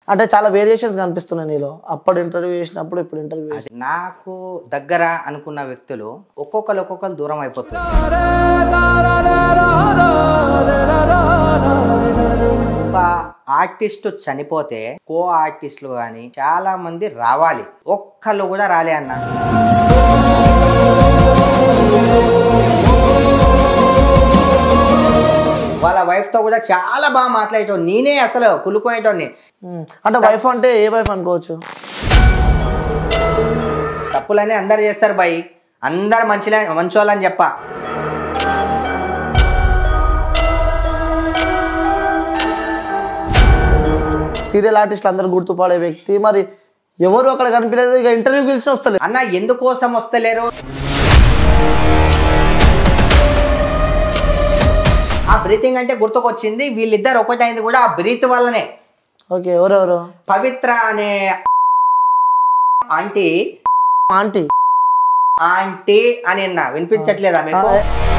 అంటే చాలా వేరియేషన్స్ కనిపిస్తున్నాయి నీలో అప్పుడు ఇంటర్వ్యూ చేసినప్పుడు ఇప్పుడు ఇంటర్వ్యూ అది నాకు దగ్గర అనుకున్న వ్యక్తులు ఒక్కొక్కరు ఒక్కొక్కరు దూరం అయిపోతుంది ఒక ఆర్టిస్ట్ చనిపోతే కో ఆర్టిస్టులు కానీ చాలా మంది రావాలి ఒక్కళ్ళు కూడా రాలే అన్న వాళ్ళ wife తో కూడా చాలా బాగా మాట్లాడేటోడు నేనే అసలు కులుకునేటోడిని అంటే వైఫ్ అంటే ఏ వైఫ్ అనుకోవచ్చు తప్పులన్నీ అందరు చేస్తారు బాయ్ అందరు మంచిలే మంచోళ్ళని చెప్ప సీరియల్ ఆర్టిస్టులు అందరూ గుర్తుపడే వ్యక్తి మరి ఎవరు అక్కడ కనిపించలేదు ఇక ఇంటర్వ్యూ పిలిచిన వస్తలేదు అన్న ఎందుకోసం వస్తలేరు ఆ బ్రీతింగ్ అంటే గుర్తుకొచ్చింది వీళ్ళిద్దరు ఒకటైంది కూడా ఆ బ్రీత్ వల్లనే ఓకే ఎవరెవరు పవిత్ర అనే ఆంటీ ఆంటీ ఆంటీ అని అన్న వినిపించట్లేదా మీకు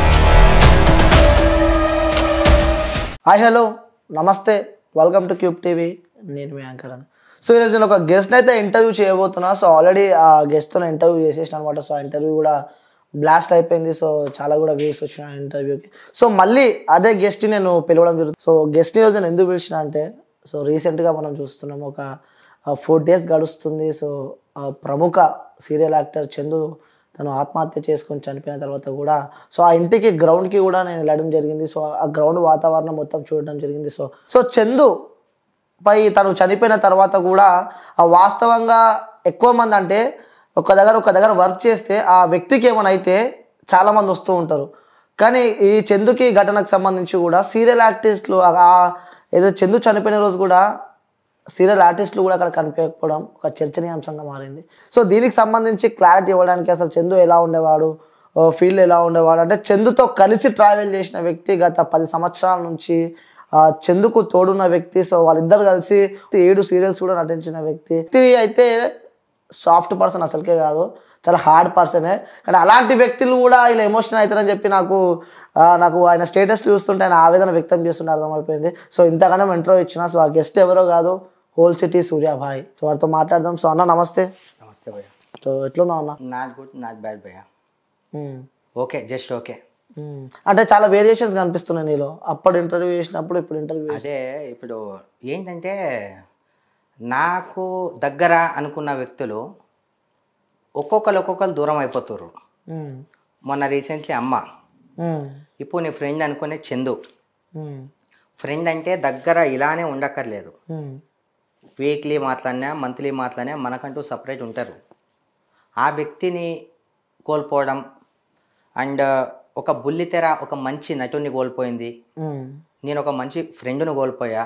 hi hello namaste welcome to Cube TV నేను మీ యాంకర్ అని సో ఈరోజు నేను ఒక గెస్ట్ అయితే ఇంటర్వ్యూ చేయబోతున్నా సో ఆల్రెడీ ఆ గెస్ట్తో ఇంటర్వ్యూ చేసేసిన అనమాట సో ఆ ఇంటర్వ్యూ కూడా బ్లాస్ట్ అయిపోయింది సో చాలా కూడా వ్యూస్ వచ్చినాయి ఇంటర్వ్యూకి సో మళ్ళీ అదే గెస్ట్ నేను పిలవడం జరుగుతుంది సో గెస్ట్ ఈరోజు నేను ఎందుకు పిలిచిన అంటే సో రీసెంట్గా మనం చూస్తున్నాం ఒక ఫోర్ డేస్ గడుస్తుంది సో ఆ ప్రముఖ సీరియల్ యాక్టర్ చందు తను ఆత్మహత్య చేసుకొని చనిపోయిన తర్వాత కూడా సో ఆ ఇంటికి గ్రౌండ్కి కూడా నేను వెళ్ళడం జరిగింది సో ఆ గ్రౌండ్ వాతావరణం మొత్తం చూడడం జరిగింది సో సో చందు పై తను చనిపోయిన తర్వాత కూడా ఆ వాస్తవంగా ఎక్కువ మంది అంటే ఒక దగ్గర ఒక దగ్గర వర్క్ చేస్తే ఆ వ్యక్తికి ఏమైనా అయితే చాలా మంది వస్తూ ఉంటారు కానీ ఈ చందుకి ఘటనకు సంబంధించి కూడా సీరియల్ ఆర్టిస్టులు ఆ ఏదో చందు చనిపోయిన రోజు కూడా సీరియల్ ఆర్టిస్టులు కూడా అక్కడ కనిపించకపోవడం ఒక చర్చనీయాంశంగా మారింది సో దీనికి సంబంధించి క్లారిటీ ఇవ్వడానికి అసలు చందు ఎలా ఉండేవాడు ఫీల్డ్ ఎలా ఉండేవాడు అంటే చందుతో కలిసి ట్రావెల్ చేసిన వ్యక్తి గత పది సంవత్సరాల నుంచి ఆ, చందుకు తోడున్న వ్యక్తి సో వాళ్ళిద్దరు కలిసి ఏడు సీరియల్స్ కూడా నటించిన వ్యక్తి వ్యక్తి అయితే సాఫ్ట్ పర్సన్ అసలుకే కాదు చాలా హార్డ్ పర్సనే కానీ అలాంటి వ్యక్తులు కూడా ఇలా ఎమోషన్ అవుతారని చెప్పి నాకు ఆ, నాకు ఆయన స్టేటస్ చూస్తుంటే ఆయన ఆవేదన వ్యక్తం చేస్తుంటే అర్థమైపోయింది సో ఇంతగానో ఇంట్రో ఇచ్చిన సో ఆ గెస్ట్ ఎవరో కాదు హోల్ సిటీ సూర్యాభాయ్ సో వారితో మాట్లాడదాం సో అన్న నమస్తే నమస్తే భయ్య సో ఎట్లున్నావు అన్న నాట్ గుడ్ నాట్ బ్యాడ్ భయ్య um, okay just okay um. అంటే చాలా వేరియేషన్స్ కనిపిస్తున్నాయి నీలో అప్పుడు ఇంటర్వ్యూ చేసినప్పుడు ఇప్పుడు ఇంటర్వ్యూ అదే ఇప్పుడు ఏంటంటే నాకు దగ్గర అనుకున్న వ్యక్తులు ఒక్కొక్కరు ఒక్కొక్కరు దూరం అయిపోతుర్రు మొన్న రీసెంట్లీ అమ్మ ఇప్పుడు నీ ఫ్రెండ్ అనుకునే చందు ఫ్రెండ్ అంటే దగ్గర ఇలానే ఉండక్కర్లేదు వీక్లీ మాట్లాడినా మంత్లీ మాట్లాడినా మనకంటూ సపరేట్ ఉంటారు ఆ వ్యక్తిని కోల్పోవడం అండ్ ఒక బుల్లితెర ఒక మంచి నటుని కోల్పోయింది నేను ఒక మంచి ఫ్రెండ్ను కోల్పోయా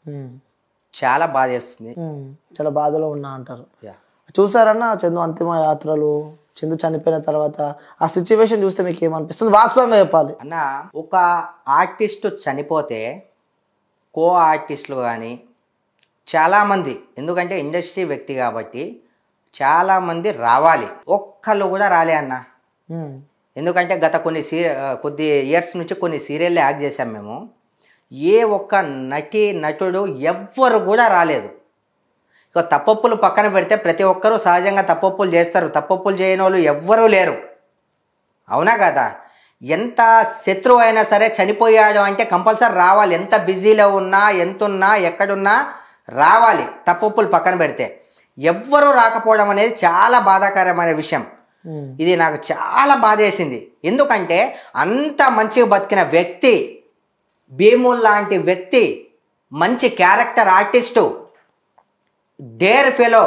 చాలా బాధేస్తుంది చాలా బాధలో ఉన్నా అంటారు యా చూసారన్న చందు అంతిమ యాత్రలు చందు చనిపోయిన తర్వాత ఆ సిచ్యువేషన్ చూస్తే మీకు ఏమనిపిస్తుంది వాస్తవంగా చెప్పాలి అన్న ఒక ఆర్టిస్ట్ చనిపోతే కో ఆర్టిస్టులు కానీ చాలామంది ఎందుకంటే ఇండస్ట్రీ వ్యక్తి కాబట్టి చాలామంది రావాలి ఒక్కళ్ళు కూడా రాలే అన్న ఉమ్, ఎందుకంటే గత కొన్ని సీ కొద్ది ఇయర్స్ నుంచి కొన్ని సీరియల్ యాక్ట్ చేసాం మేము ఏ ఒక్క నటి నటుడు ఎవ్వరు కూడా రాలేదు ఇక తప్పప్పులు పక్కన పెడితే ప్రతి ఒక్కరూ సహజంగా తప్పప్పులు చేస్తారు తప్పప్పులు చేయని వాళ్ళు ఎవ్వరూ లేరు అవునా కదా ఎంత శత్రువు అయినా సరే చనిపోయాడు అంటే కంపల్సరీ రావాలి ఎంత బిజీలో ఉన్నా ఎంత ఉన్నా ఎక్కడున్నా రావాలి తప్పప్పులు పక్కన పెడితే ఎవ్వరూ రాకపోవడం అనేది చాలా బాధాకరమైన విషయం ఉమ్, ఇది నాకు చాలా బాధేసింది ఎందుకంటే అంత మంచిగా బతికిన వ్యక్తి భీముల్ లాంటి వ్యక్తి మంచి క్యారెక్టర్ ఆర్టిస్టు డేర్ ఫెలో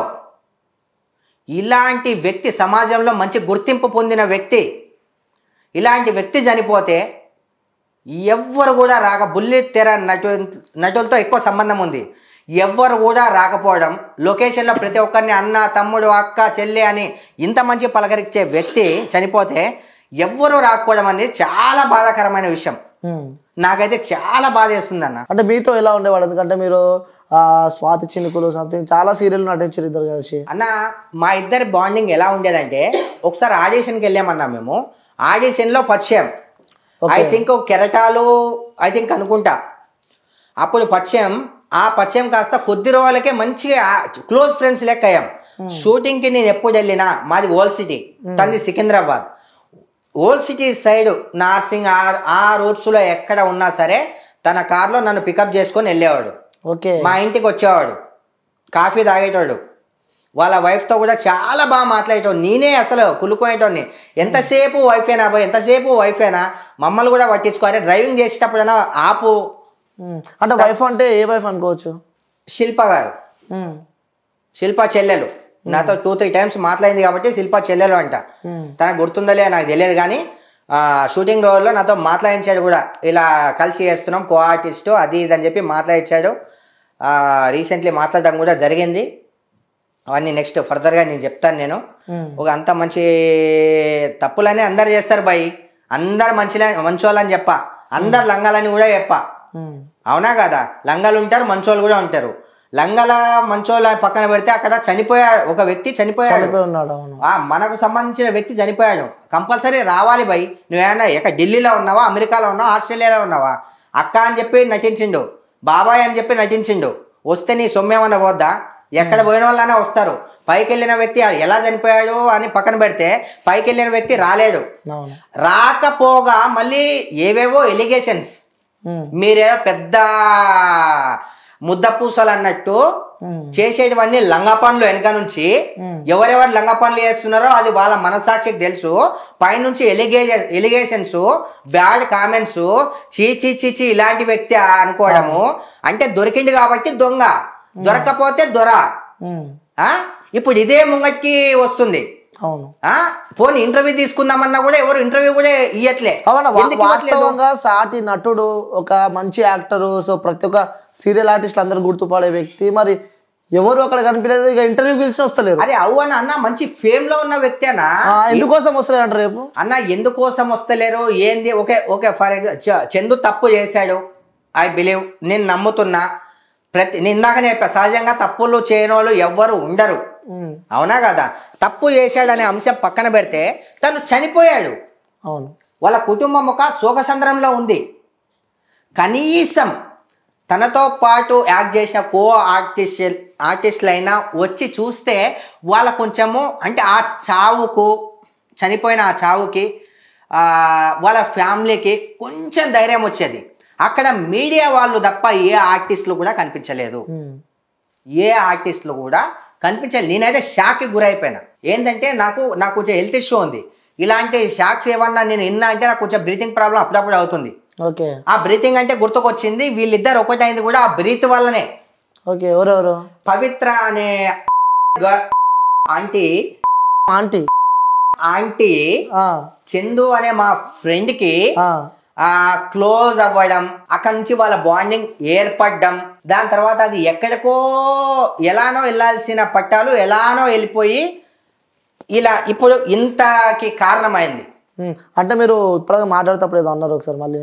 ఇలాంటి వ్యక్తి సమాజంలో మంచి గుర్తింపు పొందిన వ్యక్తి ఇలాంటి వ్యక్తి చనిపోతే ఎవ్వరు కూడా రాక బుల్లి తెర నటు నటులతో ఎక్కువ సంబంధం ఉంది ఎవ్వరు కూడా రాకపోవడం లొకేషన్లో ప్రతి ఒక్కరిని అన్న తమ్ముడు అక్క చెల్లి అని ఇంత మంచి పలకరించే వ్యక్తి చనిపోతే ఎవ్వరూ రాకపోవడం అనేది చాలా బాధాకరమైన విషయం ఉమ్. నాకైతే చాలా బాధ వేస్తుంది అన్న అంటే మీతో ఎలా ఉండేవాడు ఎందుకంటే మీరు ఆ, స్వాతి చినుకులు సంథింగ్ చాలా సీరియల్ నటించారు ఇద్దరు కలిసి అన్న మా ఇద్దరి బాండింగ్ ఎలా ఉండేదంటే ఒకసారి ఆడిషన్కి వెళ్ళామన్నా మేము ఆడిషన్లో పరిచయం I think Keratalu I think అనుకుంటా అప్పుడు పరిచయం ఆ పరిచయం కాస్త కొద్ది రోజులకే మంచిగా క్లోజ్ ఫ్రెండ్స్ లెక్క అయ్యాం షూటింగ్ కి నేను ఎప్పుడు వెళ్ళినా మాది ఓల్డ్ సిటీ తంది Secunderabad old city side Narsing ఆ ఆ రూట్స్ లో ఎక్కడ ఉన్నా సరే తన కార్లో నన్ను పికప్ చేసుకొని వెళ్ళేవాడు ఓకే మా ఇంటికి వచ్చేవాడు కాఫీ తాగేటోడు వాళ్ళ వైఫ్తో కూడా చాలా బాగా మాట్లాడేటోడు నేనే అసలు కులుకునేటోడిని ఎంతసేపు వైఫేనా బాయ్ ఎంతసేపు వైఫేనా మమ్మల్ని కూడా పట్టించుకోవాలి డ్రైవింగ్ చేసేటప్పుడైనా ఆపు ఉమ్. అంటే వైఫ్ అంటే ఏ వైఫ్ అనుకోవచ్చు శిల్ప గారు ఉమ్. శిల్ప చెల్లెలు నాతో టూ త్రీ టైమ్స్ మాట్లాడింది కాబట్టి శిల్ప చెల్లెలు అంట ఉమ్. తనకు గుర్తుందలే నాకు తెలియదు కానీ ఆ, షూటింగ్ రోజుల్లో నాతో మాట్లాడించాడు కూడా ఇలా కలిసి చేస్తున్నాం కో ఆర్టిస్టు అది ఇది అని చెప్పి మాట్లాడించాడు రీసెంట్లీ మాట్లాడడం కూడా జరిగింది అవన్నీ నెక్స్ట్ ఫర్దర్గా నేను చెప్తాను నేను ఉమ్. ఒక అంత మంచి తప్పులన్నీ అందరు చేస్తారు బాయ్ అందరు మంచిలే మంచోళ్ళని చెప్ప అందరు లంగాలని కూడా చెప్ప ఉమ్. అవునా కదా లంగాలు ఉంటారు మంచోళ్ళు కూడా ఉంటారు లంగల మంచోళ్ళ పక్కన పెడితే అక్కడ చనిపోయాడు ఒక వ్యక్తి చనిపోయాడు చనిపోయి ఉన్నాడు అవును ఆ, మనకు సంబంధించిన వ్యక్తి చనిపోయాడు కంపల్సరీ రావాలి బై నువ్వేమన్నా ఎక్కడ ఢిల్లీలో ఉన్నావా అమెరికాలో ఉన్నావా ఆస్ట్రేలియాలో ఉన్నావా అక్క అని చెప్పి నటించిండు బాబాయ్ అని చెప్పి నటించిండు వస్తే నీ సొమ్మేమన్నా పోద్దా ఎక్కడ పోయిన వాళ్ళనే వస్తారు పైకి వెళ్ళిన వ్యక్తి ఎలా చనిపోయాడు అని పక్కన పెడితే పైకి వెళ్ళిన వ్యక్తి రాలేడు అవును రాకపోగా మళ్ళీ ఏవేవో ఎలిగేషన్స్ ఉమ్. మీరేదో పెద్ద ముద్ద పూసలు అన్నట్టు ఉమ్. చేసేటివన్నీ లంగా పనులు వెనక నుంచి ఉమ్. ఎవరెవరు లంగా పనులు చేస్తున్నారో అది వాళ్ళ మనసాక్షికి తెలుసు పైనుంచి ఎలిగేషన్ ఎలిగేషన్స్ బ్యాడ్ కామెంట్స్ చీ చీ చీ చీ ఇలాంటి వ్యక్తి అనుకోవడము అంటే దొరికింది కాబట్టి దొంగ దొరకపోతే దొర ఉమ్. ఆ ఇప్పుడు ఇదే ముంగట్కి వస్తుంది అవును ఆ పోనీ ఇంటర్వ్యూ తీసుకుందామన్నా కూడా ఎవరు ఇంటర్వ్యూ కూడా ఇయ్యట్లే అవునా వా- ఎందుకు ఇవ్వట్లేదు? వాస్తవంగా సాటి నటుడు ఒక మంచి యాక్టరు సో ప్రతి ఒక్క సీరియల్ ఆర్టిస్ట్ అందరు గుర్తుపడే వ్యక్తి మరి ఎవరు అక్కడ కనిపించలేదు ఇక ఇంటర్వ్యూ పిలిచి వస్తలేరు అరే అవు అన్న అన్న మంచి ఫేమ్ లో ఉన్న వ్యక్తి అన్న ఆ, ఎందుకోసం వస్తలేరు అంటారు రేపు అన్న ఎందుకోసం వస్తలేరు ఏంది okay okay for example Chandu తప్పు చేశాడు ఐ బిలీవ్ నేను నమ్ముతున్నా ప్రతి నేను ఇందాకనే చెప్పా సహజంగా తప్పులు చేయని వాళ్ళు ఎవ్వరు ఉండరు ఉమ్. అవునా కదా తప్పు చేశాడనే అంశం పక్కన పెడితే తను చనిపోయాడు అవును వాళ్ళ కుటుంబం ఒక శోకసంద్రంలో ఉంది కనీసం తనతో పాటు యాక్ట్ చేసిన కో ఆర్టిస్ట్ ఆర్టిస్టులైనా వచ్చి చూస్తే వాళ్ళ కొంచెము అంటే ఆ చావుకు చనిపోయిన ఆ చావుకి ఆ, వాళ్ళ ఫ్యామిలీకి కొంచెం ధైర్యం వచ్చేది అక్కడ మీడియా వాళ్ళు తప్ప ఏ ఆర్టిస్టులు కూడా కనిపించలేదు ఉమ్. ఏ ఆర్టిస్టులు కూడా కనిపించాలి నేనైతే షాక్కి గురైపోయినా ఏంటంటే నాకు నాకు కొంచెం హెల్త్ ఇష్యూ ఉంది ఇలాంటి షాక్స్ ఏమన్నా నేను విన్నా అంటే నాకు కొంచెం బ్రీతింగ్ ప్రాబ్లం అప్పుడప్పుడు అవుతుంది ఓకే ఆ బ్రీతింగ్ అంటే గుర్తుకొచ్చింది వీళ్ళిద్దరు ఒకటైంది కూడా ఆ బ్రీత్ వల్లనే ఓకే ఎవరెవరు పవిత్ర అనే గ- ఆంటీ ఆంటీ ఆంటీ ఆ, చందు అనే మా ఫ్రెండ్ కి ఆ, ఆ క్లోజ్ అవ్వడం అక్కడి నుంచి వాళ్ళ బాండింగ్ ఏర్పడడం దాని తర్వాత అది ఎక్కడికో ఎలానో వెళ్ళాల్సిన పట్టాలు ఎలానో వెళ్ళిపోయి ఇలా ఇప్పుడు ఇంతకి కారణమైంది ఉమ్. అంటే మీరు ఇప్పుడు మాట్లాడేటప్పుడు ఏదో అన్నారు ఒకసారి మళ్ళీ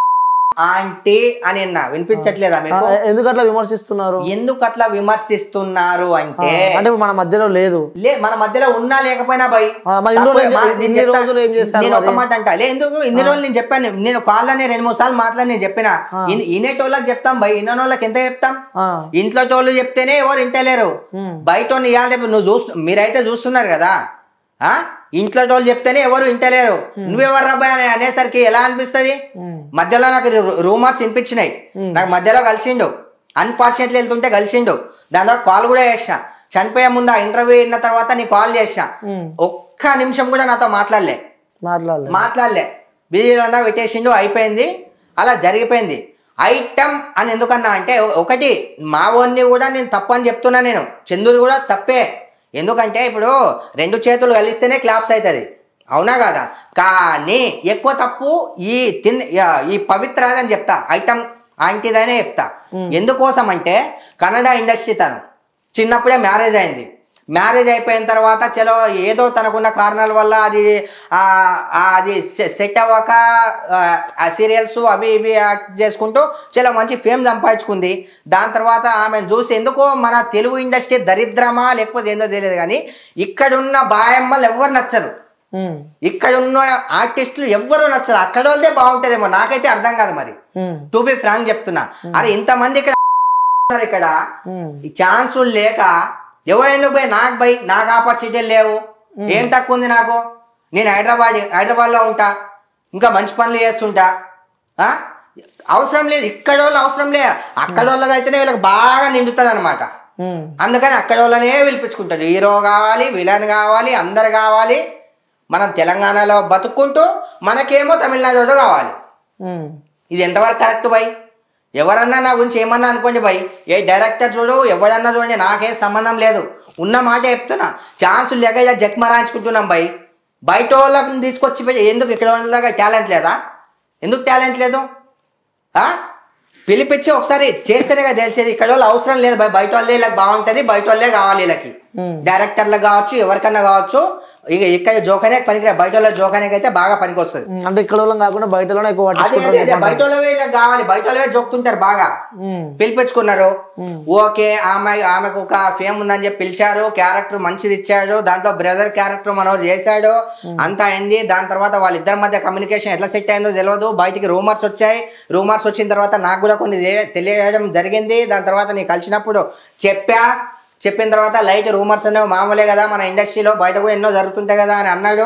ఆంటీ అని అన్నా వినిపించట్లేదా ఆ, మీకు ఎందుకు అట్లా విమర్శిస్తున్నారు ఎందుకు అట్లా విమర్శిస్తున్నారు ఆ, అంటే అంటే ఇప్పుడు మన మధ్యలో లేదు లే మన మధ్యలో ఉన్నా లేకపోయినా భయ్ ఆ, మరి ఇన్ని రోజులు ఏం- తప్పే, మా- నేను ఇన్ని చెప్తా- రోజులు ఏం చేశారు నేను ఒక మరి? మాట అంటా లే ఎందుకు ఇన్ని రోజులు నేను చెప్పాను నేను కాళ్ళని రెండు మూడు సార్లు మాట్లాడి నేను చెప్పిన ఇన్- ఇనేటోళ్ళకి చెప్తాం భయ్ ఇన్నోళ్ళకి ఎంత చెప్తాం ఆ, ఇంట్లో టోళ్ళు చెప్తేనే ఎవరు ఇంటలేరు ఉమ్. బయట వాళ్ళు ఇవాళ రేపు నువ్వు చూస్తు మీరైతే చూస్తున్నారు కదా ఆ ఇంట్లో టోళ్ళు చెప్తేనే ఎవరు ఇంటలేరు నువ్వెవరు రాబాయ్ అని అనేసరికి ఎలా అనిపిస్తది ఉమ్. మధ్యలో నాకు రూమర్స్ వినిపించినాయి నాకు మధ్యలో కలిసిండు అన్ఫార్చునేట్లీ వెళ్తుంటే కలిసిండు దాని తర్వాత కాల్ కూడా చేసిన చనిపోయే ముందు ఆ ఇంటర్వ్యూ అయిన తర్వాత నీ కాల్ చేసిన ఉమ్. ఒక్క నిమిషం కూడా నాతో మాట్లాడలే మాట్లాడలేదు మాట్లాడలే బిజీలో పెట్టేసిండు అయిపోయింది అలా జరిగిపోయింది ఐటమ్ అని ఎందుకన్నా అంటే ఒ- ఒకటి మా ఓన్ని కూడా నేను తప్పు అని చెప్తున్నా నేను చందుది కూడా తప్పే ఎందుకంటే ఇప్పుడు రెండు చేతులు కలిస్తేనే క్లాప్స్ అవుతుంది అవునా కదా కానీ ఎక్కువ తప్పు ఈ తిన్ యా- ఈ పవిత్రదని చెప్తా ఐటమ్ ఆంటీదనే చెప్తా ఎందుకోసం అంటే కన్నడ ఇండస్ట్రీ తను చిన్నప్పుడే మ్యారేజ్ అయింది మ్యారేజ్ అయిపోయిన తర్వాత చలో ఏదో తనకున్న కారణాల వల్ల అది ఆ, ఆ, అది సెట్ అవ్వక ఆ, ఆ సీరియల్స్ అవి ఇవి యాక్ట్ చేసుకుంటూ చాలా మంచి ఫేమ్ సంపాదించుకుంది దాని తర్వాత ఆమెను చూసి ఎందుకో మన తెలుగు ఇండస్ట్రీ దరిద్రమా లేకపోతే ఏందో తెలియదు కానీ ఇక్కడున్న బాయమ్మలు ఎవ్వరు నచ్చరు ఉమ్. ఇక్కడ ఉన్న ఆర్టిస్టులు ఎవ్వరు నచ్చరు అక్కడ వాళ్ళదే బాగుంటుందేమో నాకైతే అర్థం కాదు మరి ఉమ్. టు బి ఫ్రాంక్ చెప్తున్నా అరే ఇంతమంది ఇక్కడ ఉన్నారు ఇక్కడ ఉమ్, ఈ ఛాన్సులు లేక ఎవరెందుకు పోయి నాకు పోయి నాకు ఆపర్చునిటీలు లేవు ఏం తక్కువ ఉంది నాకు నేను హైదరాబాద్ హైదరాబాద్లో ఉంటా ఇంకా మంచి పనులు చేస్తుంటా ఆ? అవసరం లేదు ఇక్కడ వాళ్ళు అవసరం లే అక్కడ వాళ్ళది అయితేనే వీళ్ళకి బాగా నిండుతుంది అనమాట ఉమ్, అందుకని అక్కడ వాళ్ళనే పిలిపించుకుంటాడు హీరో కావాలి విలన్ కావాలి అందరు కావాలి మనం తెలంగాణలో బతుక్కుంటూ మనకేమో తమిళనాడులో కావాలి ఉమ్, ఇది ఎంతవరకు కరెక్ట్ బై ఎవరన్నా నా గురించి ఏమన్నా అనుకోండి బై ఏ డైరెక్టర్ చూడు ఎవరన్నా చూడండి నాకేం సంబంధం లేదు ఉన్న మాట చెప్తున్నా ఛాన్సులు లేక ఇలా జక్మరాయించుకుంటున్నాం బై బయట వాళ్ళని తీసుకొచ్చి పె- ఎందుకు ఇక్కడ వాళ్ళ దగ్గర టాలెంట్ లేదా ఎందుకు టాలెంట్ లేదు ఆ? పిలిపించి ఒకసారి చేస్తేనే కదా తెలిసేది ఇక్కడ వాళ్ళు అవసరం లేదు బై బయట వాళ్ళే ఇలా బాగుంటుంది బయట వాళ్ళే కావాలి వీళ్ళకి ఉమ్. డైరెక్టర్లకు కావచ్చు ఎవరికన్నా కావచ్చు ఇక ఇక్కడ జోకనే పనికి బయట వాళ్ళ జోకనేకి అయితే బాగా పనికి వస్తుంది ఉమ్, అంటే ఇక్కడ వాళ్ళం కాకుండా బయట వాళ్ళనే ఎక్కువ అదే అదే అదే పట్టించుకుంటారు బయట వాళ్ళవే ఇలా కావాలి బయట వాళ్ళవే జోక్తుంటారు బాగా ఉమ్, పిలిపించుకున్నారు ఉమ్. ఓకే ఆమె ఆమెకు ఒక ఫేమ్ ఉందని చెప్పి పిలిచారు క్యారెక్టర్ మంచిది ఇచ్చాడు దాంతో బ్రదర్ క్యారెక్టర్ మనోడు చేశాడు అంతా అయింది దాని తర్వాత వాళ్ళిద్దరి మధ్య కమ్యూనికేషన్ ఎట్లా సెట్ అయిందో తెలియదు బయటికి రూమర్స్ వచ్చాయి రూమర్స్ వచ్చిన తర్వాత నాకు కూడా కొన్ని తె- తెలియడం జరిగింది దాని తర్వాత నేను కలిసినప్పుడు చెప్పా చెప్పిన తర్వాత లైట్ రూమర్స్ అనేవి మామూలే కదా మన ఇండస్ట్రీలో బయట కూడా ఎన్నో జరుగుతుంటాయి కదా అని అన్నాడు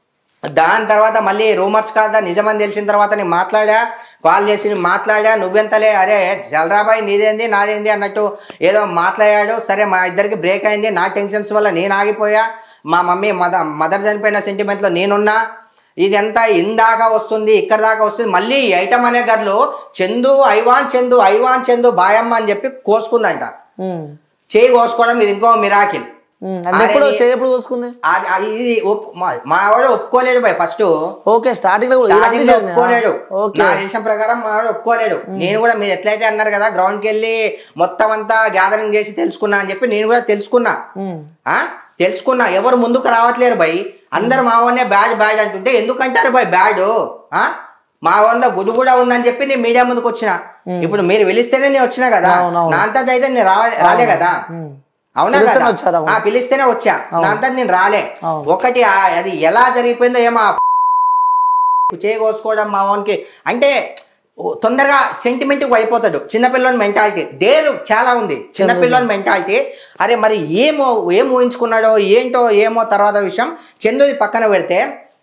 దాని తర్వాత మళ్ళీ రూమర్స్ కాదా నిజమని తెలిసిన తర్వాత నేను మాట్లాడా కాల్ చేసి మాట్లాడా నువ్వెంతలే అరే జలరాబాయ్ నీదేంది నాదేంది అన్నట్టు ఏదో మాట్లాడాడు సరే మా ఇద్దరికి బ్రేక్ అయింది నా టెన్షన్స్ వల్ల నేను ఆగిపోయా మా మమ్మీ మదర్ మదర్ చనిపోయిన సెంటిమెంట్లో నేనున్నా ఇదంతా ఇందాక వస్తుంది ఇక్కడ దాకా వస్తుంది మళ్ళీ ఈ ఐటమ్ అనే గర్లు చందు ఐవాన్ చందు ఐవాన్ చందు బాయమ్మ అని చెప్పి కోసుకుందంట ఉమ్, చేయి కోసుకోవడం ఇది ఇంకో మిరాకిల్ ఉమ్. అంటే ఎప్పుడు చేయి ఎప్పుడు చూసుకుంది అది అది ఇది ఒప్- మా- మా వాడు ఒప్పుకోలేదు బాయ్ ఫస్ట్ ఓకే స్టార్టింగ్ లో కూడా స్టార్టింగ్ లో ఇలాంటివి ఒప్పుకోలేడు ఓకే నా దేశం ప్రకారం మా వాడు ఒప్పుకోలేడు నేను కూడా మీరు ఎట్లయితే అన్నారు కదా గ్రౌండ్ కి వెళ్ళి మొత్తం అంతా గ్యాదరింగ్ చేసి తెలుసుకున్నా అని చెప్పి నేను కూడా తెలుసుకున్నా ఉమ్, ఆ తెలుసుకున్నా ఎవరు ముందుకు రావట్లేరు బై అందరు మా వాడినే బ్యాడ్ బ్యాడ్ అంటుంటే ఎందుకంటారు బై బ్యాడ్ ఆ మా వాళ్ళ గుడి కూడా ఉందని చెప్పి నేను మీడియా ముందుకు వచ్చిన ఇప్పుడు మీరు పిలిస్తేనే నేను వచ్చినా కదా అవునవును. నా అంతా అయితే నేను రా- రాలే కదా ఉమ్, అవునా పిలిస్తేనే కదా వచ్చారు, అవును. ఆ పిలిస్తేనే వచ్చా నా అంతా నేను రాలే అవును. ఒకటి ఆ- అది ఎలా జరిగిపోయిందో ఏమో ఆ చేయకోసుకోవడం మా వానికి అంటే ఓ తొందరగా సెంటిమెంట్ అయిపోతాడు చిన్నపిల్లని మెంటాలిటీ డేరు చాలా ఉంది చిన్నపిల్లని మెంటాలిటీ అరే మరి ఏమో ఏం ఊహించుకున్నాడో ఏంటో ఏమో తర్వాత విషయం చందుది పక్కన పెడితే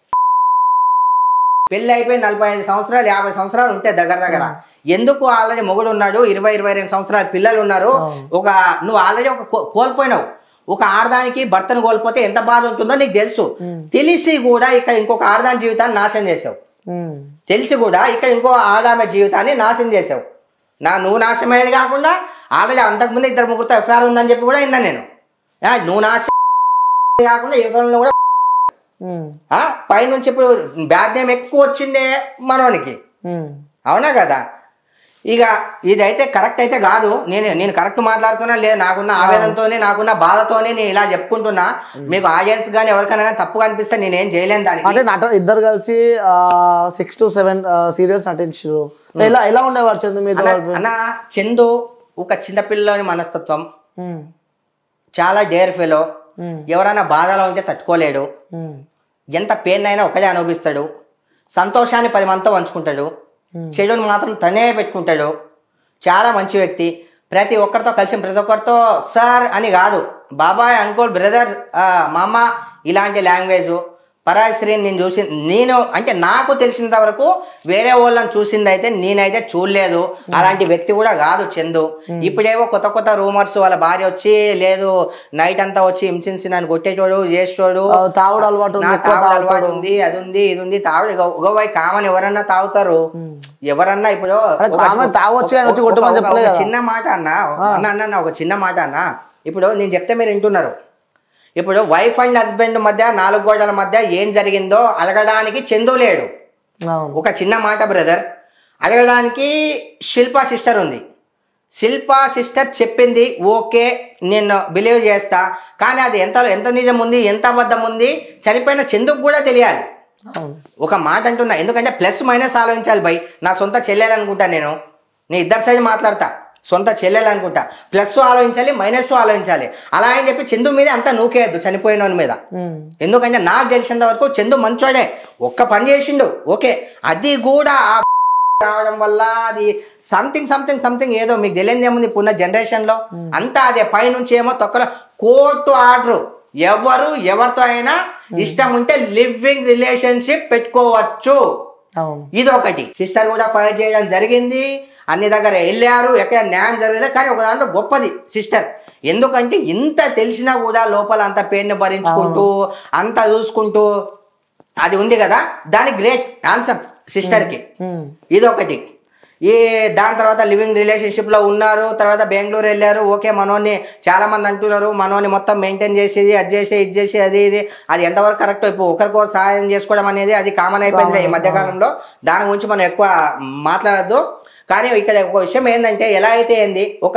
పెళ్ళి అయిపోయి నలభై ఐదు సంవత్సరాలు యాభై సంవత్సరాలు ఉంటాయి దగ్గర దగ్గర ఎందుకు ఆల్రెడీ మొగుడు ఉన్నాడు ఇరవై ఇరవై రెండు సంవత్సరాల పిల్లలు ఉన్నారు ఒక నువ్వు ఆల్రెడీ ఒక కో- కోల్పోయినావు ఒక ఆడదానికి భర్తను కోల్పోతే ఎంత బాధ ఉంటుందో నీకు తెలుసు తెలిసి కూడా ఇక్కడ ఇంకొక ఆడదాని జీవితాన్ని నాశనం చేసావు ఉమ్, తెలిసి కూడా ఇక్కడ ఇంకో ఆడామె జీవితాన్ని నాశనం చేసావు నా నువ్వు నాశనం అయ్యేది కాకుండా ఆల్రెడీ అంతకుముందు ఇద్దరు ముగ్గురితో ఎఫ్ఐఆర్ ఉందని చెప్పి కూడా విన్నా నేను ఆ, నువ్వు నాశనం కాకుండా యువతంలో కూడా ఉమ్, ఆ, పైనుంచి ఇప్పుడు బ్యాడ్ నేమ్ ఎక్కువ వచ్చిందే మనోనికి ఉమ్, అవునా కదా ఇక ఇదైతే కరెక్ట్ అయితే కాదు నేను నేను కరెక్ట్ మాట్లాడుతున్నా లేదు నాకున్న ఆవేదనతోనే నాకున్న బాధతోనే నేను ఇలా చెప్పుకుంటున్నా మీకు ఆడియన్స్ కానీ ఎవరికైనా కానీ తప్పుగా అనిపిస్తే నేనేం చేయలేను దానికి అంటే నట ఇద్దరు కలిసి సిక్స్ టు సెవెన్ సీరియల్స్ నటించారు ఎలా ఎలా ఉండేవారు చందు మీతో అన్న అన్న చందు ఒక చిన్నపిల్లని మనస్తత్వం ఉమ్, చాలా డేర్ ఫెలో ఉమ్, ఎవరైనా బాధలో ఉంటే తట్టుకోలేడు ఉమ్, ఎంత పెయిన్ అయినా ఒకటే అనుభవిస్తాడు సంతోషాన్ని పది మందితో పంచుకుంటాడు చెడుని మాత్రం తనే పెట్టుకుంటాడు చాలా మంచి వ్యక్తి ప్రతి ఒక్కరితో కలిసి ప్రతి ఒక్కరితో సార్ అని కాదు బాబాయ్ అంకుల్ బ్రదర్ మామ ఇలాంటి లాంగ్వేజ్ పరాయి స్త్రీని నేను చూసి నేను అంటే నాకు తెలిసినంత వరకు వేరే వాళ్ళని చూసింది అయితే నేనైతే చూడలేదు అలాంటి వ్యక్తి కూడా కాదు చందు ఇప్పుడేవో కొత్త కొత్త రూమర్స్ వాళ్ళ భార్య వచ్చి లేదు నైట్ అంతా వచ్చి హింసించి నన్ను కొట్టేటోడు చేసేటోడు ఆ, తాగుడు అలవాటు ఉంది, నా ఎక్కువ తాగుడు తాగుతాడు. అలవాటు ఉంది అది ఉంది ఇది ఉంది తాగుడు గోవాయి కామన్ ఎవరన్నా తాగుతారు ఎవరన్నా ఇప్పుడు అరే ఒక- కామన్ తాగొచ్చు కానీ వచ్చి ఒక- కొట్టమని ఒక- చెప్పలే ఒక కదా. చిన్న మాట అన్న అన్న అన్న అన్న, ఒక చిన్న మాట అన్న ఇప్పుడు నేను చెప్తే మీరు వింటున్నారు ఇప్పుడు వైఫ్ అండ్ హస్బెండ్ మధ్య నాలుగు గోడల మధ్య ఏం జరిగిందో అడగడానికి చందు లేడు అవును ఒక చిన్న మాట బ్రదర్ అడగడానికి శిల్పా సిస్టర్ ఉంది శిల్పా సిస్టర్ చెప్పింది ఓకే నేను బిలీవ్ చేస్తా కానీ అది ఎంత ఎంత నిజం ఉంది ఎంత అబద్ధం ఉంది చనిపోయిన చందుకు కూడా తెలియాలి అవును ఒక మాట అంటున్నా ఎందుకంటే ప్లస్ మైనస్ ఆలోచించాలి బై నా సొంత చెల్లెలు అనుకుంటా నేను నేను ఇద్దరు సైడ్ మాట్లాడతా సొంత చెల్లెలు అనుకుంటా ప్లస్ ఆలోచించాలి మైనస్ ఆలోచించాలి అలా అని చెప్పి చందు మీద అంతా నూకేయద్దు చనిపోయిన వాని మీద ఉమ్, ఎందుకంటే నాకు తెలిసినంత వరకు చందు మంచోడే ఒక్క పని చేసిండు ఓకే అది కూడా ఆ రావడం వల్ల అది సంథింగ్ సంథింగ్ సంథింగ్ ఏదో మీకు తెలియదు ఏముంది ఇప్పుడున్న జనరేషన్ లో అంతా అదే పైనుంచి ఏమో తొక్కలో కోర్టు ఆర్డర్ ఎవరు ఎవరితో అయినా ఇష్టం ఉంటే లివింగ్ రిలేషన్షిప్ పెట్టుకోవచ్చు అవును ఇది ఒకటి సిస్టర్ కూడా ఫైట్ చేయడం జరిగింది అన్ని దగ్గర వెళ్ళారు ఎక్కడ న్యాయం జరగలేదు కానీ ఒక దాంట్లో గొప్పది సిస్టర్ ఎందుకంటే ఇంత తెలిసినా కూడా లోపల అంత పెయిన్ భరించుకుంటూ అంత చూసుకుంటూ అది ఉంది కదా దాని గ్రేట్ ఆన్సర్ సిస్టర్కి ఉమ్. ఇది ఒకటి ఈ దాని తర్వాత లివింగ్ రిలేషన్షిప్ లో ఉన్నారు తర్వాత బెంగళూరు వెళ్ళారు ఓకే మనోని చాలా మంది అంటున్నారు మనోని మొత్తం మెయింటైన్ చేసేది అది చేసి ఇది చేసి అది ఇది అది ఎంతవరకు కరెక్ట్ ఇప్పుడు ఒకరికొకరు సహాయం చేసుకోవడం అనేది అది కామన్ అయిపోయింది ఈ మధ్య కాలంలో దాని గురించి మనం ఎక్కువ మాట్లాడద్దు కానీ ఇక్కడ ఒక విషయం ఏంటంటే ఎలా అయితే ఏంది ఒక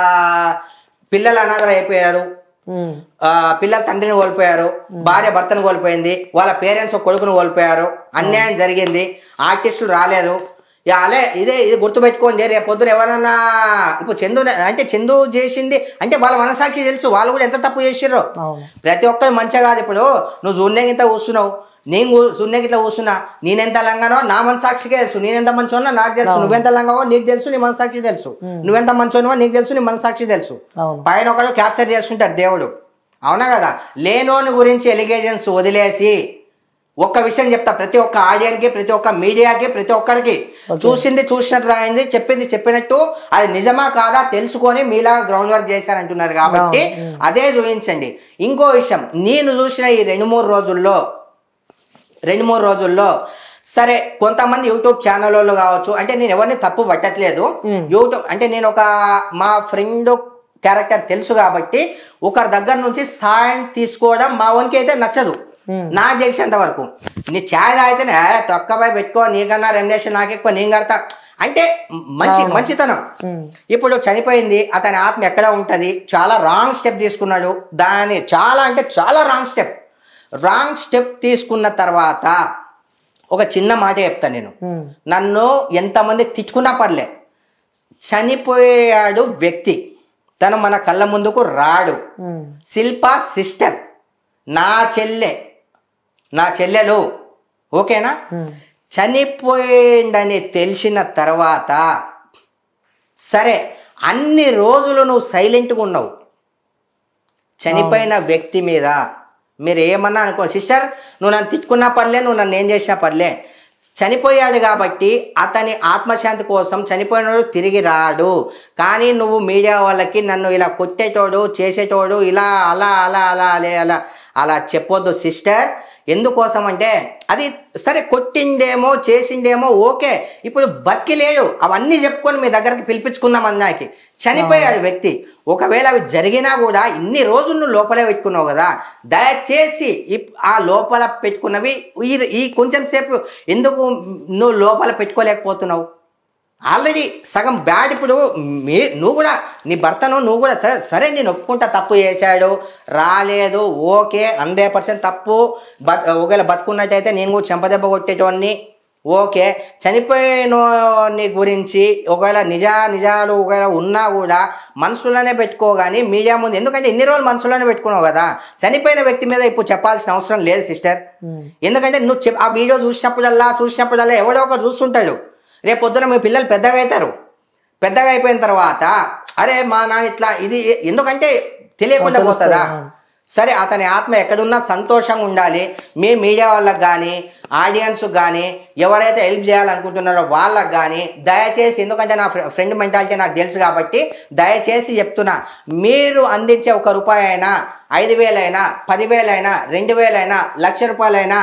పిల్లలు అనాథలు అయిపోయారు ఉమ్. ఆ, పిల్లల తండ్రిని కోల్పోయారు భార్య భర్తను కోల్పోయింది వాళ్ళ పేరెంట్స్ ఒక కొడుకును కోల్పోయారు అన్యాయం జరిగింది ఆర్టిస్టులు రాలేదు ఇక అలే ఇదే ఇది గుర్తుపెట్టుకోండి రేపు పొద్దున ఎవరన్నా ఇప్పుడు చందు అంటే చందు చేసింది అంటే వాళ్ళ మనసాక్షి తెలుసు వాళ్ళు కూడా ఎంత తప్పు చేసిర్రో అవును ప్రతి ఒక్కరు మంచిగా కాదు ఇప్పుడు నువ్వు శూన్యంగిత కూర్చున్నావు నేను కూ- శూన్యంగిత కూర్చున్నా నేనెంత లంగానో నా మనసాక్షికే తెలుసు నేనెంత మంచోనో నాకు తెలుసు నువ్వెంత లంగావో నీకు తెలుసు నీ మనసాక్షి తెలుసు నువ్వెంత మంచోనో నీకు తెలుసు నీ మనసాక్షి తెలుసు అవును పైన ఒకళ్ళు క్యాప్చర్ చేస్తుంటారు దేవుడు అవునా కదా లేనోని గురించి ఎలిగేషన్స్ వదిలేసి ఒక్క విషయం చెప్తా ప్రతి ఒక్క ఆడియన్కి ప్రతి ఒక్క మీడియాకి ప్రతి ఒక్కరికి చూసింది చూసినట్టు రాయింది చెప్పింది చెప్పినట్టు అది నిజమా కాదా తెలుసుకొని మీలా గ్రౌండ్ వర్క్ చేశారంటున్నారు కాబట్టి అదే చూపించండి ఇంకో విషయం నేను చూసిన ఈ రెండు మూడు రోజుల్లో రెండు మూడు రోజుల్లో సరే కొంతమంది యూట్యూబ్ ఛానల్ వాళ్ళు కావచ్చు అంటే నేను ఎవరిని తప్పు పట్టట్లేదు యూట్యూబ్ అంటే నేను ఒక మా ఫ్రెండ్ క్యారెక్టర్ తెలుసు కాబట్టి ఒకరి దగ్గర నుంచి సాయం తీసుకోవడం మా వానికి అయితే నచ్చదు నాకు తెలిసినంత వరకు నీ ఛాయ్ తాగితేనే "ఏ, తొక్కపై పెట్టుకో నీకన్నా రెమ్యునేషన్ నాకు ఎక్కువ నేను కడతా అంటే మంచి మంచితనం ఉమ్. ఇప్పుడు చనిపోయింది అతని ఆత్మ ఎక్కడ ఉంటది చాలా రాంగ్ స్టెప్ తీసుకున్నాడు దాని చాలా అంటే చాలా రాంగ్ స్టెప్ రాంగ్ స్టెప్ తీసుకున్న తర్వాత ఒక చిన్న మాట చెప్తాను నేను ఉమ్. నన్ను ఎంతమంది తిట్టుకున్నా పర్లే చనిపోయాడు వ్యక్తి తను మన కళ్ళ ముందుకు రాడు ఉమ్. శిల్ప సిస్టర్ నా చెల్లె నా చెల్లెలు ఓకేనా ఉమ్. చనిపోయిందని తెలిసిన తర్వాత సరే అన్ని రోజులు నువ్వు సైలెంట్గా ఉన్నావు చనిపోయిన వ్యక్తి మీద మీరు ఏమన్నా అనుకో సిస్టర్ నువ్వు నన్ను తిట్టుకున్నా పర్లే నువ్వు నన్ను ఏం చేసినా పర్లే చనిపోయాడు కాబట్టి అతని ఆత్మశాంతి కోసం చనిపోయినోడు తిరిగి రాడు కానీ నువ్వు మీడియా వాళ్ళకి నన్ను ఇలా కొట్టేటోడు చేసేటోడు ఇలా అలా అలా అలా అలా అలా అలా చెప్పొద్దు సిస్టర్ ఎందుకోసం అంటే అది సరే కొట్టిండేమో చేసిండేమో ఓకే ఇప్పుడు బతికి లేడు అవన్నీ చెప్పుకొని మీ దగ్గరికి పిలిపించుకుందాం అన్నాకి చనిపోయాడు వ్యక్తి ఒకవేళ అవి జరిగినా కూడా ఇన్ని రోజులు నువ్వు లోపలే పెట్టుకున్నావు కదా దయచేసి ఇప్- ఆ లోపల పెట్టుకున్నవి ఈ ఈ కొంచెం సేపు ఎందుకు నువ్వు లోపల పెట్టుకోలేకపోతున్నావు ఆల్రెడీ సగం బ్యాడ్ ఇప్పుడు మీ నువ్వు కూడా నీ భర్తను నువ్వు కూడా సరే- సరే నేను ఒప్పుకుంటా తప్పు చేశాడు రాలేదు ఓకే హండ్రెడ్ పర్సెంట్ తప్పు బత్ ఒకవేళ బతుకున్నట్టయితే నేను కూడా చెంపదెబ్బ కొట్టేటోడిని ఓకే చనిపోయిన నీ గురించి ఒకవేళ నిజ నిజాలు ఒకవేళ ఉన్నా కూడా మనసులోనే పెట్టుకోగాని మీడియా ముందు ఎందుకంటే ఇన్ని రోజులు మనసులోనే పెట్టుకున్నావు కదా చనిపోయిన వ్యక్తి మీద ఇప్పుడు చెప్పాల్సిన అవసరం లేదు సిస్టర్ ఉమ్. ఎందుకంటే నువ్వు చెప్ ఆ వీడియో చూసినప్పుడల్లా చూసినప్పుడల్లా ఎవడో ఒకరు చూస్తుంటాడు రేపు పొద్దున మీ పిల్లలు పెద్దగా అవుతారు పెద్దగా అయిపోయిన తర్వాత అరే మా నాన్న ఇట్లా ఇది ఎందుకంటే తెలియకుండా తెలుస్తుంది, పోతుందా అవును. సరే అతని ఆత్మ ఎక్కడున్నా సంతోషంగా ఉండాలి మీ మీడియా వాళ్ళకి కానీ ఆడియన్స్ కానీ ఎవరైతే హెల్ప్ చేయాలనుకుంటున్నారో వాళ్ళకి కానీ దయచేసి ఎందుకంటే నా ఫ్రెండ్ మెంటాలిటీ నాకు తెలుసు కాబట్టి దయచేసి చెప్తున్నా మీరు అందించే ఒక రూపాయి అయినా ఐదు వేలైనా పదివేలైనా రెండు వేలైనా లక్ష రూపాయలైనా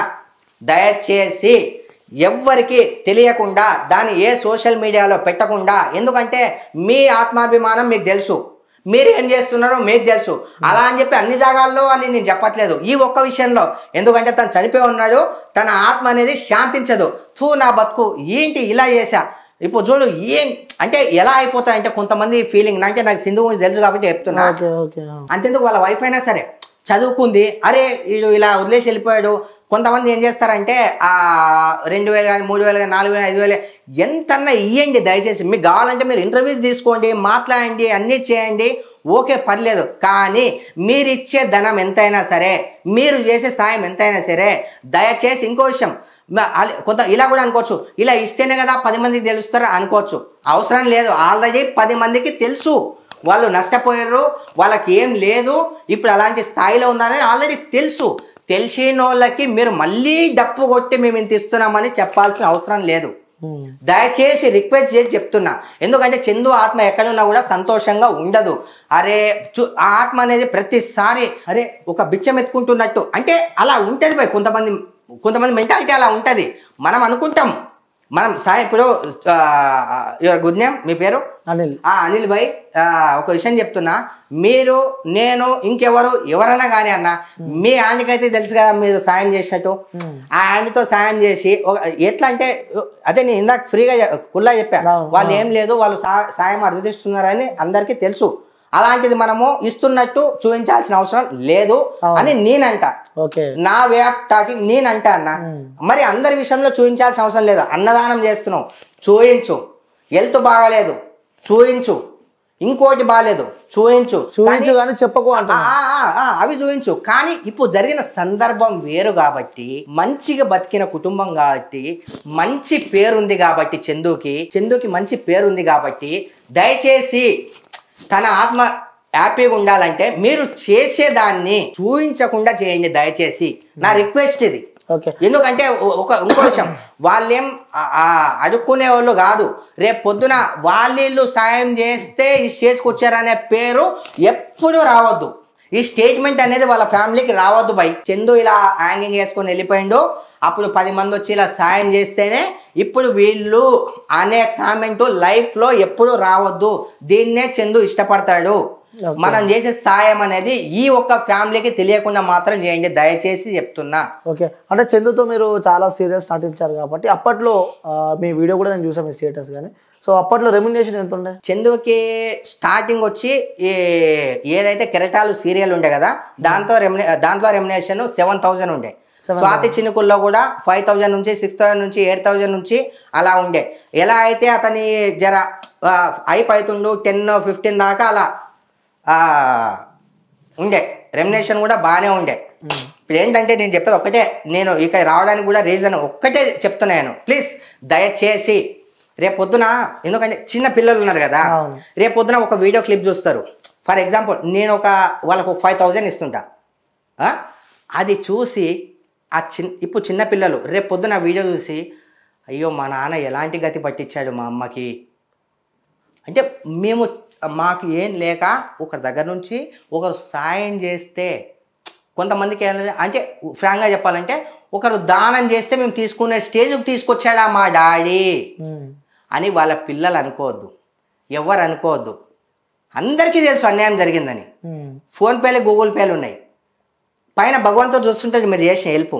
దయచేసి ఎవ్వరికి తెలియకుండా దాన్ని ఏ సోషల్ మీడియాలో పెట్టకుండా ఎందుకంటే మీ ఆత్మాభిమానం మీకు తెలుసు మీరు ఏం చేస్తున్నారో మీకు తెలుసు అలా అని చెప్పి అన్ని జాగాల్లో అని నేను చెప్పట్లేదు ఈ ఒక్క విషయంలో ఎందుకంటే తను చనిపోయి ఉన్నాడు తన ఆత్మ అనేది శాంతించదు తూ నా బతుకు ఏంటి ఇలా చేశా ఇప్పుడు చూడు ఏం అంటే ఎలా అయిపోతాయంటే కొంతమంది ఫీలింగ్ అంటే నాకు సింధు గురించి తెలుసు కాబట్టి చెప్తున్నా ఓకే ఓకే ఆ. అంతెందుకు వాళ్ళ వైఫ్ అయినా సరే చదువుకుంది అరే వీడు ఇలా వదిలేసి వెళ్ళిపోయాడు కొంతమంది ఏం చేస్తారంటే ఆ రెండు వేలు కానీ మూడు వేలు కానీ నాలుగు వేలు ఐదు వేలు ఎంతన్నా ఇవ్వండి దయచేసి మీకు కావాలంటే మీరు ఇంటర్వ్యూస్ తీసుకోండి మాట్లాడండి అన్నీ చేయండి ఓకే పర్లేదు కానీ మీరు ఇచ్చే ధనం ఎంతైనా సరే మీరు చేసే సాయం ఎంతైనా సరే దయచేసి ఇంకో విషయం మ- అల- కొంత ఇలా కూడా అనుకోవచ్చు ఇలా ఇస్తేనే కదా పది మందికి తెలుస్తారు అనుకోవచ్చు అవసరం లేదు ఆల్రెడీ పది మందికి తెలుసు వాళ్ళు నష్టపోయారు వాళ్ళకి ఏం లేదు ఇప్పుడు అలాంటి స్థాయిలో ఉన్నారని ఆల్రెడీ తెలుసు తెలిసిన వాళ్ళకి మీరు మళ్ళీ డప్పు కొట్టి మేము ఇంత ఇస్తున్నామని చెప్పాల్సిన అవసరం లేదు ఉమ్. దయచేసి రిక్వెస్ట్ చేసి చెప్తున్నా ఎందుకంటే చందు ఆత్మ ఎక్కడున్నా కూడా సంతోషంగా ఉండదు అరే చు ఆ ఆత్మ అనేది ప్రతిసారి అరే ఒక బిచ్చం ఎత్తుకుంటున్నట్టు అంటే అలా ఉంటుంది భయ్ కొంతమంది కొంతమంది మెంటాలిటీ అలా ఉంటుంది మనం అనుకుంటాం మనం సాయి ఇప్పుడు యువర్ గుడ్ నేమ్ మీ పేరు అనిల్ ఆ అనిల్ భాయ్ ఆ, ఒక విషయం చెప్తున్నా మీరు నేను ఇంకెవరు ఎవరైనా కానీ అన్న మీ ఆయనకైతే తెలుసు కదా మీరు సాయం చేసినట్టు ఆ ఆయనతో సాయం చేసి ఒక- ఎట్లా అంటే అదే నేను ఇందాక ఫ్రీగా చె- కుల్లా చెప్పా అవును, వాళ్ళు ఏం లేదు వాళ్ళు సా- సాయం అర్థిస్తున్నారని అందరికీ తెలుసు అలాంటిది మనము ఇస్తున్నట్టు చూపించాల్సిన అవసరం లేదు అని నేనంట ఓకే నా వే ఆఫ్ టాకింగ్ నేనంట అన్న మరి అందరి విషయంలో చూపించాల్సిన అవసరం లేదు అన్నదానం చేస్తున్నావు చూయించు హెల్త్ బాగాలేదు చూయించు ఇంకోటి బాగాలేదు చూయించు చూపించు కానీ చెప్పకు అంట ఆ, ఆ, ఆ, అవి చూపించు కానీ ఇప్పుడు జరిగిన సందర్భం వేరు కాబట్టి మంచిగా బతికిన కుటుంబం కాబట్టి మంచి పేరుంది కాబట్టి చందుకి చందుకి మంచి పేరుంది కాబట్టి దయచేసి తన ఆత్మ హ్యాపీగా ఉండాలంటే మీరు చేసేదాన్ని చూపించకుండా చేయండి దయచేసి నా రిక్వెస్ట్ ఇది ఓకే ఎందుకంటే ఒ- ఒక ఇంకో విషయం వాళ్ళేం ఆ- ఆ అడుక్కునే వాళ్ళు కాదు రేపు పొద్దున వాళ్ళీళ్ళు సాయం చేస్తే ఈ స్టేజ్కి వచ్చారనే పేరు ఎప్పుడు రావద్దు ఈ స్టేట్మెంట్ అనేది వాళ్ళ ఫ్యామిలీకి రావద్దు బై చందు ఇలా హ్యాంగింగ్ వేసుకొని వెళ్ళిపోయిండు అప్పుడు పది మంది వచ్చి ఇలా సాయం చేస్తేనే ఇప్పుడు వీళ్ళు అనే కామెంట్ లైఫ్లో ఎప్పుడు రావద్దు దీన్నే చందు ఇష్టపడతాడు Okay. మనం చేసే సాయం అనేది ఈ ఒక్క ఫ్యామిలీకి తెలియకుండా మాత్రం చేయండి దయచేసి చెప్తున్నా ఓకే అంటే చందుతో మీరు చాలా సీరియస్ నటించారు కాబట్టి అప్పట్లో ఆ, మీ వీడియో కూడా నేను చూసాను మీ స్టేటస్ కానీ సో అప్పట్లో రెమ్యునేషన్ ఎంత ఉండే చందుకి స్టార్టింగ్ వచ్చి ఈ ఏదైతే కెరటాలు సీరియల్ ఉండే కదా దాంతో రెమ్యునే దాంట్లో రెమ్యునేషన్ సెవెన్ థౌజండ్ ఉండే స్వాతి చినుకుల్లో కూడా ఫైవ్ థౌజండ్ నుంచి సిక్స్ థౌజండ్ నుంచి ఎయిట్ థౌజండ్ నుంచి అలా ఉండే ఎలా అయితే అతని జర ఐప్ అవుతుండు టెన్ ఫిఫ్టీన్ దాకా అలా ఆ, ఉండే రెమ్యునేషన్ కూడా బాగానే ఉండే ఇప్పుడు ఏంటంటే నేను చెప్పేది ఒక్కటే నేను ఇక రావడానికి కూడా రీజన్ ఒక్కటే చెప్తున్నాను ప్లీజ్ దయచేసి రేపు పొద్దున ఎందుకంటే చిన్న పిల్లలు ఉన్నారు కదా అవును. రేపు పొద్దున ఒక వీడియో క్లిప్ చూస్తారు ఫర్ ఎగ్జాంపుల్ నేను ఒక వాళ్ళకు ఫైవ్ థౌజండ్ ఇస్తుంటా ఆ? అది చూసి ఆ చిన్ ఇప్పుడు చిన్న పిల్లలు రేపు పొద్దున ఆ వీడియో చూసి అయ్యో మా నాన్న ఎలాంటి గతి పట్టించాడు మా అమ్మకి అంటే మేము మాకు ఏం లేక ఒకరి దగ్గర నుంచి ఒకరు సాయం చేస్తే కొంతమందికి ఏంటంటే అంటే ఫ్రాంక్గా చెప్పాలంటే ఒకరు దానం చేస్తే మేము తీసుకునే స్టేజ్కి తీసుకొచ్చాడా మా డాడీ ఉమ్. అని వాళ్ళ పిల్లలు అనుకోవద్దు ఎవరు అనుకోవద్దు అందరికీ తెలుసు అన్యాయం జరిగిందని ఉమ్. ఫోన్పేలు గూగుల్ పేలు ఉన్నాయి పైన భగవంతుడు చూస్తుంటే మీరు చేసిన హెల్ప్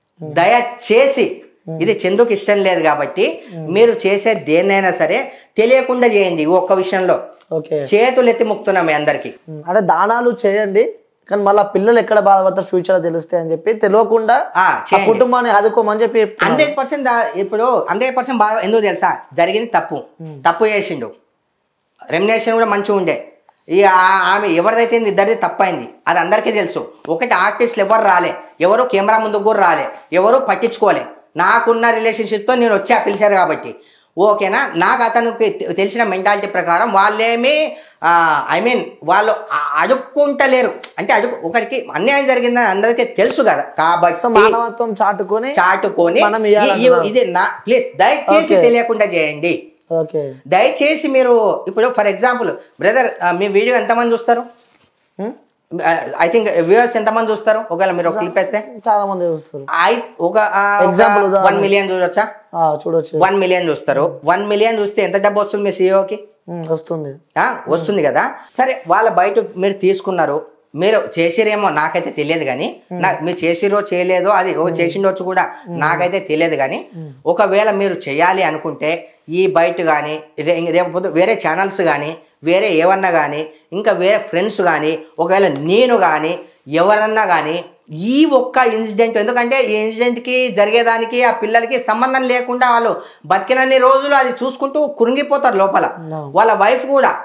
దయచేసి ఇది చందుకు ఇష్టం లేదు కాబట్టి మీరు చేసే దేన్నైనా సరే తెలియకుండా చేయండి ఈ ఒక్క విషయంలో ఓకే చేతులు ఎత్తి ముక్తున్నాం మీ అందరికి ఉమ్. అంటే దానాలు చేయండి కానీ మళ్ళీ పిల్లలు ఎక్కడ బాధపడతారు ఫ్యూచర్ తెలుస్తాయి అని చెప్పి తెలియకుండా ఆ, ఆ చేయండి కుటుంబాన్ని ఆదుకోమని చెప్పి చెప్తున్నారు. హండ్రెడ్ పర్సెంట్ ఇప్పుడు హండ్రెడ్ పర్సెంట్ బాధ ఎందుకు తెలుసా జరిగింది తప్పు తప్పు చేసిండు రెమ్యునేషన్ కూడా మంచిగా ఉండే ఈ ఆ- ఆమె ఎవరిదైతే ఇద్దరిది తప్పైంది అది అందరికీ తెలుసు ఒకటి ఆర్టిస్టులు ఎవరు రాలే ఎవరు కెమెరా ముందుకు కూడా రాలే ఎవరు పట్టించుకోలే నాకున్న రిలేషన్షిప్తో నేను వచ్చా పిలిచారు కాబట్టి ఓకేనా నాకు అతనికి తె- తెలిసిన మెంటాలిటీ ప్రకారం వాళ్ళేమి ఐ మీన్ వాళ్ళు ఆ- అడుక్కుంటలేరు అంటే అడుగు ఒకరికి అన్యాయం జరిగిందని అందరికీ తెలుసు కదా సో కాబట్టి మానవత్వం చాటుకొని చాటుకొని మనం ఇ- ఇ- ఇయ్యాలనుకున్నాం. ఇది నా ప్లీజ్ దయచేసి Okay. తెలియకుండా చేయండి ఓకే దయచేసి మీరు ఇప్పుడు ఫర్ ఎగ్జాంపుల్ బ్రదర్ మీ వీడియో ఎంతమంది చూస్తారు ఉమ్. ఐ థింక్ వ్యూవర్స్ ఎంతమంది చూస్తారు ఒకవేళ మీరు ఒక క్లిప్ వేస్తే చాలా మంది చూస్తారు ఐ ఒక Example ఉదాహరణ. వన్ మిలియన్ చూడొచ్చా ఆ, చూడొచ్చు వన్ మిలియన్ చూస్తారు వన్ మిలియన్ చూస్తే ఎంత డబ్బు వస్తుంది మీ సీఈఓకి ఉమ్, వస్తుంది వస్తుంది కదా సరే వాళ్ళ బయట మీరు తీసుకున్నారు మీరు చేసిరేమో నాకైతే తెలియదు కానీ నా- మీరు చేసిరో చేయలేదో అది ఓ చేసిండొచ్చు కూడా నాకైతే తెలియదు కానీ ఒకవేళ మీరు చేయాలి అనుకుంటే ఈ బయట కానీ రేపు పొద్దు వేరే ఛానల్స్ కానీ వేరే ఏమన్నా కానీ ఇంకా వేరే ఫ్రెండ్స్ కానీ ఒకవేళ నేను కానీ ఎవరన్నా కానీ ఈ ఒక్క ఇన్సిడెంట్ ఎందుకంటే ఈ ఇన్సిడెంట్కి జరిగేదానికి ఆ పిల్లలకి సంబంధం లేకుండా వాళ్ళు బతికినన్ని రోజులు అది చూసుకుంటూ కురింగిపోతారు లోపల No. వాళ్ళ వైఫ్ కూడా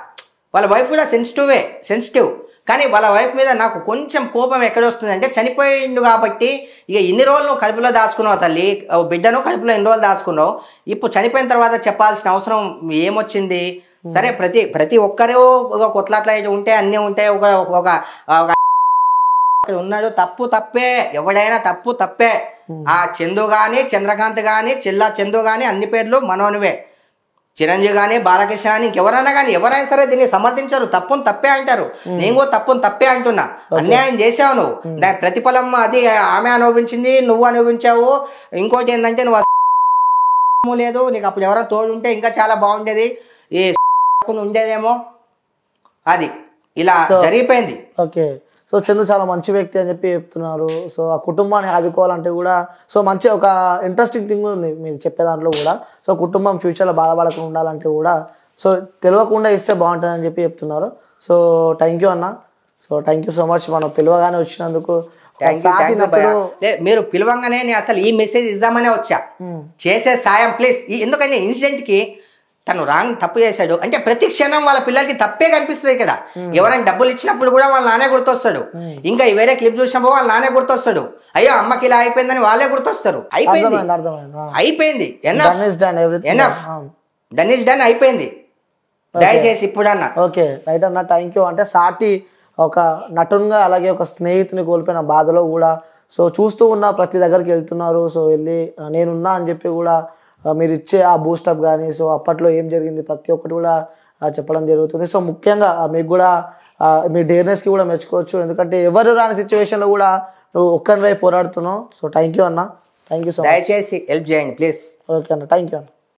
వాళ్ళ వైఫ్ కూడా సెన్సిటివే సెన్సిటివ్ కానీ వాళ్ళ వైఫ్ మీద నాకు కొంచెం కోపం ఎక్కడొస్తుంది అంటే చనిపోయిండు కాబట్టి ఇక ఇన్ని రోజులు నువ్వు కడుపులో దాచుకున్నావు తల్లి ఓ బిడ్డను కడుపులో ఎన్ని రోజులు దాచుకున్నావు ఇప్పుడు చనిపోయిన తర్వాత చెప్పాల్సిన అవసరం ఏమొచ్చింది సరే ప్రతి ప్రతి ఒక్కరూ ఒక కొట్లాట్ల ఉంటే అన్నీ ఉంటాయి ఒక ఒక ఒక ఇక్కడ ఉన్నాడు తప్పు తప్పే ఎవడైనా తప్పు తప్పే ఆ చందు గాని చంద్రకాంత్ గాని చిల్లా చందు గాని అన్ని పేర్లు మనోనివే చిరంజీవి కానీ బాలకృష్ణ కానీ ఇంకెవరైనా కానీ ఎవరైనా సరే దీన్ని సమర్థించారు తప్పును తప్పే అంటారు నేను కూడా తప్పును తప్పే అంటున్నా అన్యాయం చేసావు నువ్వు దాని ప్రతిఫలం అది ఆమె అనుభవించింది నువ్వు అనుభవించావు ఇంకోటి ఏంటంటే నువ్వు అసలు లేదు నీకు అప్పుడు ఎవరో తోడు ఉంటే ఇంకా చాలా బాగుండేది ఈ ఉండేదేమో అది ఇలా జరిగిపోయింది ఓకే సో చందు చాలా మంచి వ్యక్తి అని చెప్పి చెప్తున్నారు సో ఆ కుటుంబాన్ని ఆదుకోవాలంటే కూడా సో మంచి ఒక ఇంట్రెస్టింగ్ థింగ్ ఉంది మీరు చెప్పే దాంట్లో కూడా సో కుటుంబం ఫ్యూచర్లో బాధపడకుండా ఉండాలంటే కూడా సో తెలియకుండా ఇస్తే బాగుంటుందని చెప్పి చెప్తున్నారు సో థ్యాంక్ యూ అన్న so thank you so much మనం పిలవగానే వచ్చినందుకు ఒక Thank you, సాటి thank you నటుడు భయ్యా. లే, మీరు పిలవంగానే నేను అసలు ఈ మెసేజ్ ఇద్దామనే వచ్చా ఉమ్, చేసే సాయం ప్లీజ్ ఎందుకంటే ఇన్సిడెంట్ కి తను రాంగ్ తప్పు చేశాడు అంటే ప్రతి క్షణం వాళ్ళ పిల్లలకి తప్పే కనిపిస్తుంది కదా ఎవరైనా డబ్బులు ఇచ్చినప్పుడు కూడా వాళ్ళ నానే గుర్తొస్తాడు ఇంకా ఈ వేరే క్లిప్ చూసినప్పుడు వాళ్ళ నానే గుర్తొస్తాడు అయ్యో అమ్మకి ఇలా అయిపోయిందని వాళ్ళే గుర్తొస్తారు అయిపోయింది అర్థమైంది అర్థమైంది అయిపోయింది done is done everything enough done is done అయిపోయింది దయచేసి ఇప్పుడన్నా ఓకే రైట్ అన్న థ్యాంక్ యూ అంటే సాటి ఒక నటునిగా అలాగే ఒక స్నేహితుని కోల్పోయిన బాధలో కూడా సో చూస్తూ ఉన్న ప్రతి దగ్గరికి వెళ్తున్నారు సో వెళ్ళి ఆ, నేనున్నా అని చెప్పి కూడా ఆ, మీరు ఇచ్చే ఆ బూస్టప్ కానీ సో అప్పట్లో ఏం జరిగింది ప్రతి ఒక్కటి కూడా ఆ, చెప్పడం జరుగుతుంది సో ముఖ్యంగా ఆ, మీకు కూడా ఆ, మీ డేర్నెస్కి కూడా మెచ్చుకోవచ్చు ఎందుకంటే ఎవరు రాని సిచ్యువేషన్లో కూడా నువ్వు ఒక్కరివై పోరాడుతున్నావు సో థ్యాంక్ యూ అన్న థ్యాంక్ యూ సో మచ్ దయచేసి హెల్ప్ చేయండి ప్లీజ్ ఓకే అన్న థ్యాంక్ యూ అన్న